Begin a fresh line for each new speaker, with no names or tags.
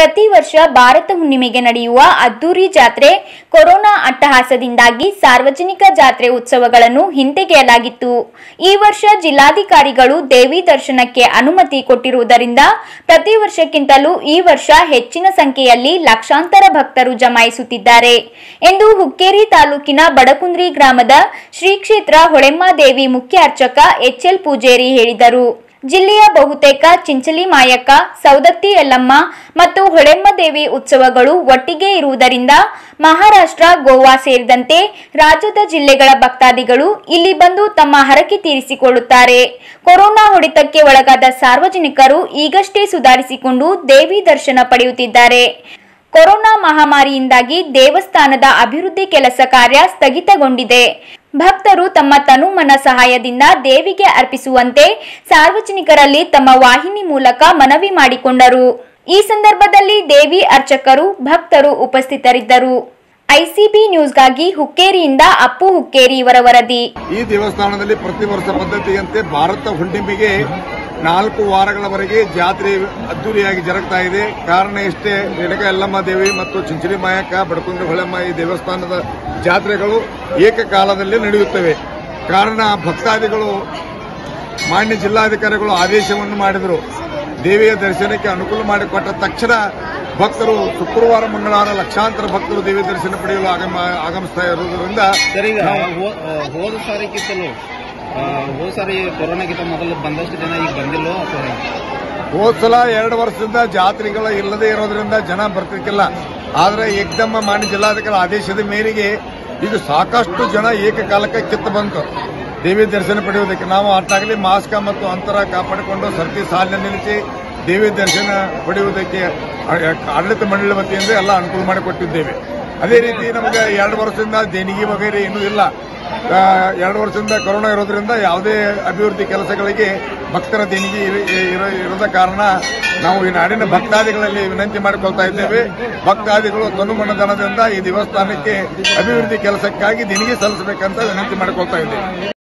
ಪ್ರತಿ ವರ್ಷ ಭಾರತ ಹುಣ್ಣಿಮೆಗೆ ನಡೆಯುವ ಅದ್ದೂರಿ ಜಾತ್ರೆ ಕೊರೋನಾ ಅಟ್ಟಹಾಸದಿಂದಾಗಿ ಸಾರ್ವಜನಿಕ ಜಾತ್ರೆ ಉತ್ಸವಗಳನ್ನು ಹಿಂತೆಗೆಯಲಾಗಿತ್ತು ಈ ವರ್ಷ ಜಿಲ್ಲಾಧಿಕಾರಿಗಳು ದೇವಿ ದರ್ಶನಕ್ಕೆ ಅನುಮತಿ ಕೊಟ್ಟಿರುವುದರಿಂದ ಪ್ರತಿ ವರ್ಷಕ್ಕಿಂತಲೂ ಈ ವರ್ಷ ಹೆಚ್ಚಿನ ಸಂಖ್ಯೆಯಲ್ಲಿ ಲಕ್ಷಾಂತರ ಭಕ್ತರು ಜಮಾಯಿಸುತ್ತಿದ್ದಾರೆ ಎಂದು ಹುಕ್ಕೇರಿ ತಾಲೂಕಿನ ಬಡಕುಂದ್ರಿ ಗ್ರಾಮದ ಶ್ರೀ ಕ್ಷೇತ್ರ ಹೊಳೆಮ್ಮಾದೇವಿ ಮುಖ್ಯ ಅರ್ಚಕ ಎಚ್ಎಲ್ ಪೂಜೇರಿ ಹೇಳಿದರು ಜಿಲ್ಲೆಯ ಬಹುತೇಕ ಚಿಂಚಲಿ ಮಾಯಕ್ಕ ಸೌದತ್ತಿ ಯಲ್ಲಮ್ಮ ಮತ್ತು ಹೊಳೆಮ್ಮದೇವಿ ಉತ್ಸವಗಳು ಒಟ್ಟಿಗೆ ಇರುವುದರಿಂದ ಮಹಾರಾಷ್ಟ್ರ ಗೋವಾ ಸೇರಿದಂತೆ ರಾಜ್ಯದ ಜಿಲ್ಲೆಗಳ ಭಕ್ತಾದಿಗಳು ಇಲ್ಲಿ ಬಂದು ತಮ್ಮ ಹರಕೆ ತೀರಿಸಿಕೊಳ್ಳುತ್ತಾರೆ ಕೊರೋನಾ ಹೊಡೆತಕ್ಕೆ ಒಳಗಾದ ಸಾರ್ವಜನಿಕರು ಈಗಷ್ಟೇ ಸುಧಾರಿಸಿಕೊಂಡು ದೇವಿ ದರ್ಶನ ಪಡೆಯುತ್ತಿದ್ದಾರೆ ಕೊರೋನಾ ಮಹಾಮಾರಿಯಿಂದಾಗಿ ದೇವಸ್ಥಾನದ ಅಭಿವೃದ್ಧಿ ಕೆಲಸ ಕಾರ್ಯ ಸ್ಥಗಿತಗೊಂಡಿದೆ ಭಕ್ತರು ತಮ್ಮ ತನುಮನ ಸಹಾಯದಿಂದ ದೇವಿಗೆ ಅರ್ಪಿಸುವಂತೆ ಸಾರ್ವಜನಿಕರಲ್ಲಿ ತಮ್ಮ ವಾಹಿನಿ ಮೂಲಕ ಮನವಿ ಮಾಡಿಕೊಂಡರು ಈ ಸಂದರ್ಭದಲ್ಲಿ ದೇವಿ ಅರ್ಚಕರು ಭಕ್ತರು ಉಪಸ್ಥಿತರಿದ್ದರು ಐಸಿಬಿ ನ್ಯೂಸ್ಗಾಗಿ ಹುಕ್ಕೇರಿಯಿಂದ ಅಪ್ಪು ಹುಕ್ಕೇರಿ ಇವರ ವರದಿ
ಈ ದೇವಸ್ಥಾನದಲ್ಲಿ ಪ್ರತಿ ವರ್ಷ ಪದ್ಧತಿಯಂತೆ ಭಾರತ ಹುಣ್ಣಿಮೆಗೆ ನಾಲ್ಕು ವಾರಗಳವರೆಗೆ ಜಾತ್ರೆ ಅದ್ದೂರಿಯಾಗಿ ಜರುಗ್ತಾ ಇದೆ ಕಾರಣ ಇಷ್ಟೇ ಎಡಗ ಯಲ್ಲಮ್ಮ ದೇವಿ ಮತ್ತು ಚಿಂಚಲಿ ಮಾಯಕ್ಕ ಬಡಕುಂದ್ರ ಹೊಳೆಮ್ಮ ಈ ದೇವಸ್ಥಾನದ ಜಾತ್ರೆಗಳು ಏಕಕಾಲದಲ್ಲಿ ನಡೆಯುತ್ತವೆ ಕಾರಣ ಭಕ್ತಾದಿಗಳು ಮಾನ್ಯ ಜಿಲ್ಲಾಧಿಕಾರಿಗಳು ಆದೇಶವನ್ನು ಮಾಡಿದರು ದೇವಿಯ ದರ್ಶನಕ್ಕೆ ಅನುಕೂಲ ಮಾಡಿಕೊಟ್ಟ ತಕ್ಷಣ ಭಕ್ತರು ಶುಕ್ರವಾರ ಮಂಗಳವಾರ ಲಕ್ಷಾಂತರ ಭಕ್ತರು ದೇವಿ ದರ್ಶನ ಪಡೆಯಲು ಆಗಮ ಆಗಮಿಸ್ತಾ ಇರುವುದರಿಂದ
ಸರ್ ಈಗ ಹೋ- ಆ, ಹೋದ ಸಾರಿಗಿಂತಲೂ ಆ, ಹೋದ ಸಾರಿ ಕೊರೋನಾಗಿಂತ ಮೊದಲು ಬಂದಷ್ಟು ಜನ ಈಗ ಬಂದಿಲ್ಲೋ ಅಥವಾ ಹೇಗೆ?
ಹೋದ್ ಸಲ ಎರಡು ವರ್ಷದಿಂದ ಜಾತ್ರೆಗಳು ಇಲ್ಲದೆ ಇರೋದ್ರಿಂದ ಜನ ಬರ್ತಿರ್ಕಿಲ್ಲ ಆದ್ರೆ ಏಕದಮ್ಮ ಮಾನ್ಯ ಜಿಲ್ಲಾಧಿಕಾರಿ ಆದೇಶದ ಮೇರೆಗೆ ಈಗ ಸಾಕಷ್ಟು ಜನ ಏಕಕಾಲಕ್ಕೆ ಕಿತ್ತು ಬಂತು ದೇವಿ ದರ್ಶನ ಪಡೆಯುವುದಕ್ಕೆ ನಾವು ಅಷ್ಟಾಗಲಿ ಮಾಸ್ಕ ಮತ್ತು ಅಂತರ ಕಾಪಾಡಿಕೊಂಡು ಸರ್ತಿ ಸಾಲಿನ ನಿಲ್ಲಿಸಿ ದೇವಿ ದರ್ಶನ ಪಡೆಯುವುದಕ್ಕೆ ಆಡಳಿತ ಮಂಡಳಿ ವತಿಯಿಂದ ಎಲ್ಲ ಅನುಕೂಲ ಮಾಡಿಕೊಟ್ಟಿದ್ದೇವೆ ಅದೇ ರೀತಿ ನಮಗೆ ಎರಡು ವರ್ಷದಿಂದ ದೇಣಿಗೆ ವಗೈರೆ ಏನೂ ಇಲ್ಲ ಆ, ಎರಡು ವರ್ಷದಿಂದ ಕೊರೋನಾ ಇರೋದ್ರಿಂದ ಯಾವುದೇ ಅಭಿವೃದ್ಧಿ ಕೆಲಸಗಳಿಗೆ ಭಕ್ತರ ದೇಣಿಗೆ ಇರ- ಇರ- ಇರದ ಕಾರಣ ನಾವು ಈ ನಾಡಿನ ಭಕ್ತಾದಿಗಳಲ್ಲಿ ವಿನಂತಿ ಮಾಡಿಕೊಳ್ತಾ ಇದ್ದೇವೆ ಭಕ್ತಾದಿಗಳು ತನುಮನಧನದಿಂದ ಈ ದೇವಸ್ಥಾನಕ್ಕೆ ಅಭಿವೃದ್ಧಿ ಕೆಲಸಕ್ಕಾಗಿ ದೇಣಿಗೆ ಸಲ್ಲಿಸಬೇಕಂತ ವಿನಂತಿ ಮಾಡಿಕೊಳ್ತಾ ಇದ್ದೇವೆ